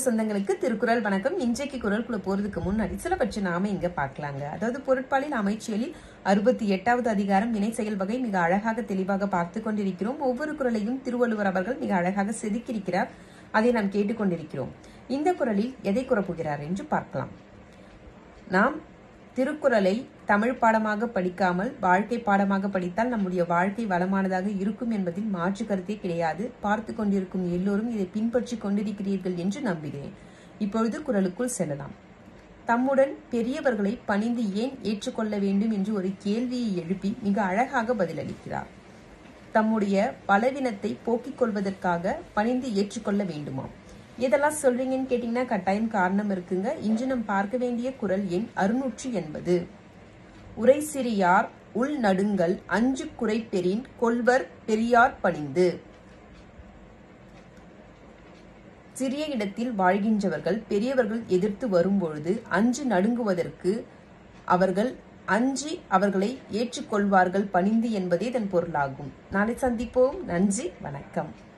சொந்தங்களுக்கு திருக்குறள் வணக்கம் இன்றைக்கு குரல்குள்ள போறதுக்கு முன்னாடி சில பற்றி நாம இங்க பார்க்கலாங்க அதாவது பொருட்பாலில் அமைச்சியலில் அறுபத்தி எட்டாவது அதிகாரம் வினை செயல் வகை மிக அழகாக தெளிவாக பார்த்து கொண்டிருக்கிறோம் ஒவ்வொரு குரலையும் திருவள்ளுவர் அவர்கள் மிக அழகாக செதுக்கியிருக்கிறார் அதை நாம் கேட்டுக்கொண்டிருக்கிறோம் இந்த குரலில் எதை கூறப்போகிறார் என்று பார்க்கலாம் நாம் திருக்குறளை தமிழ் பாடமாக படிக்காமல் வாழ்க்கை பாடமாக படித்தால் நம்முடைய வாழ்க்கை வளமானதாக இருக்கும் என்பதில் மாற்று கருத்தே கிடையாது பார்த்து கொண்டிருக்கும் எல்லோரும் இதை பின்பற்றி கொண்டிருக்கிறீர்கள் என்று நம்புகிறேன் இப்பொழுது குரலுக்குள் செல்லலாம் தம்முடன் பெரியவர்களை பணிந்து ஏன் ஏற்றுக்கொள்ள வேண்டும் என்று ஒரு கேள்வியை எழுப்பி மிக அழகாக பதிலளிக்கிறார் தம்முடைய பலவீனத்தை போக்கிக் கொள்வதற்காக பணிந்து ஏற்றுக்கொள்ள வேண்டுமாம் இதெல்லாம் சொல்றீங்கன்னு கேட்டீங்கன்னா கட்டாயம் காரணம் இருக்குங்க இன்று நாம் பார்க்க வேண்டிய குரல் எண் அறுநூற்றி எண்பது உரை சிறியார் உள் நடுங்கள் அஞ்சு குறை பெறின் கொள்வர் பெரியார் பணிந்து சிறிய இடத்தில் வாழ்கின்றவர்கள் பெரியவர்கள் எதிர்த்து வரும்பொழுது அஞ்சு நடுங்குவதற்கு அவர்கள் அஞ்சி அவர்களை ஏற்றுக்கொள்வார்கள் பணிந்து என்பதே இதன் பொருளாகும் நாளை சந்திப்போம் நன்றி வணக்கம்